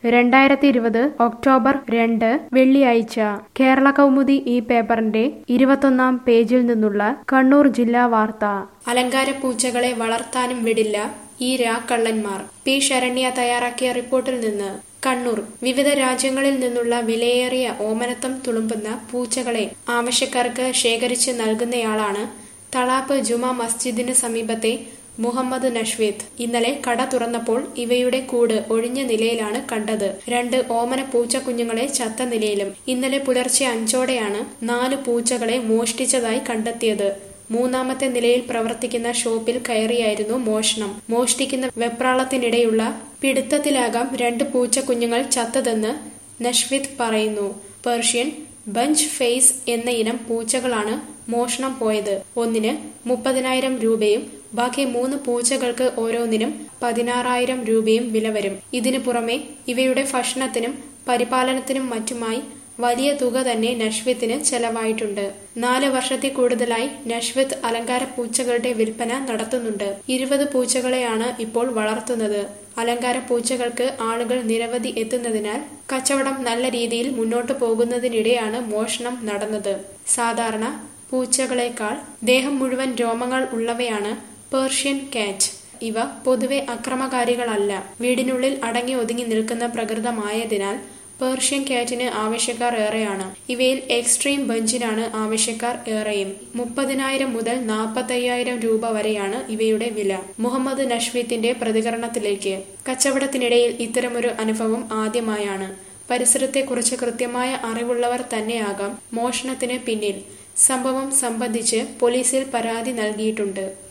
രണ്ടായിരത്തി ഇരുപത് ഒക്ടോബർ രണ്ട് വെള്ളിയാഴ്ച കേരള കൗമുദി ഈ പേപ്പറിന്റെ ഇരുപത്തൊന്നാം പേജിൽ നിന്നുള്ള കണ്ണൂർ ജില്ലാ വാർത്ത അലങ്കാര പൂച്ചകളെ വളർത്താനും വിടില്ല ഈ രാക്കള്ളന്മാർ പി ശരണ്യ തയ്യാറാക്കിയ റിപ്പോർട്ടിൽ നിന്ന് കണ്ണൂർ വിവിധ രാജ്യങ്ങളിൽ നിന്നുള്ള വിലയേറിയ ഓമനത്തം തുളുമ്പുന്ന പൂച്ചകളെ ആവശ്യക്കാർക്ക് ശേഖരിച്ച് നൽകുന്നയാളാണ് തളാപ്പ് ജുമാ മസ്ജിദിന് സമീപത്തെ മുഹമ്മദ് നഷ്വേദ് ഇന്നലെ കട തുറന്നപ്പോൾ ഇവയുടെ കൂട് ഒഴിഞ്ഞ നിലയിലാണ് കണ്ടത് രണ്ട് ഓമന പൂച്ച കുഞ്ഞുങ്ങളെ ചത്ത നിലയിലും ഇന്നലെ പുലർച്ചെ അഞ്ചോടെയാണ് നാല് പൂച്ചകളെ മോഷ്ടിച്ചതായി കണ്ടെത്തിയത് മൂന്നാമത്തെ നിലയിൽ പ്രവർത്തിക്കുന്ന ഷോപ്പിൽ കയറിയായിരുന്നു മോഷണം മോഷ്ടിക്കുന്ന വെപ്രാളത്തിനിടെയുള്ള പിടുത്തത്തിലാകാം രണ്ട് പൂച്ച കുഞ്ഞുങ്ങൾ ചത്തതെന്ന് നഷ്വിത് പറയുന്നു പേർഷ്യൻ ബഞ്ച് ഫേസ് എന്ന ഇനം പൂച്ചകളാണ് മോഷണം പോയത് ഒന്നിന് മുപ്പതിനായിരം രൂപയും ബാക്കി മൂന്ന് പൂച്ചകൾക്ക് ഓരോന്നിനും പതിനാറായിരം രൂപയും വില വരും ഇതിനു പുറമെ ഇവയുടെ ഭക്ഷണത്തിനും പരിപാലനത്തിനും മറ്റുമായി വലിയ തുക തന്നെ നഷ്വിത്തിന് ചെലവായിട്ടുണ്ട് നാല് വർഷത്തിൽ കൂടുതലായി നഷ്വിത്ത് അലങ്കാര പൂച്ചകളുടെ വിൽപ്പന നടത്തുന്നുണ്ട് ഇരുപത് പൂച്ചകളെയാണ് ഇപ്പോൾ വളർത്തുന്നത് അലങ്കാര പൂച്ചകൾക്ക് ആളുകൾ നിരവധി എത്തുന്നതിനാൽ കച്ചവടം നല്ല രീതിയിൽ മുന്നോട്ടു പോകുന്നതിനിടെയാണ് മോഷണം നടന്നത് സാധാരണ പൂച്ചകളെക്കാൾ ദേഹം മുഴുവൻ രോമങ്ങൾ ഉള്ളവയാണ് പേർഷ്യൻ കാറ്റ് ഇവ പൊതുവെ അക്രമകാരികളല്ല വീടിനുള്ളിൽ അടങ്ങി ഒതുങ്ങി നിൽക്കുന്ന പ്രകൃതമായതിനാൽ പേർഷ്യൻ കാറ്റിന് ആവശ്യക്കാർ ഏറെയാണ് ഇവയിൽ എക്സ്ട്രീം ബഞ്ചിനാണ് ആവശ്യക്കാർ ഏറെയും മുപ്പതിനായിരം മുതൽ നാൽപ്പത്തയ്യായിരം രൂപ വരെയാണ് ഇവയുടെ വില മുഹമ്മദ് നഷ്വീത്തിന്റെ പ്രതികരണത്തിലേക്ക് കച്ചവടത്തിനിടയിൽ ഇത്തരമൊരു അനുഭവം ആദ്യമായാണ് പരിസരത്തെക്കുറിച്ച് കൃത്യമായ അറിവുള്ളവർ തന്നെയാകാം മോഷണത്തിന് പിന്നിൽ സംഭവം സംബന്ധിച്ച് പോലീസിൽ പരാതി നൽകിയിട്ടുണ്ട്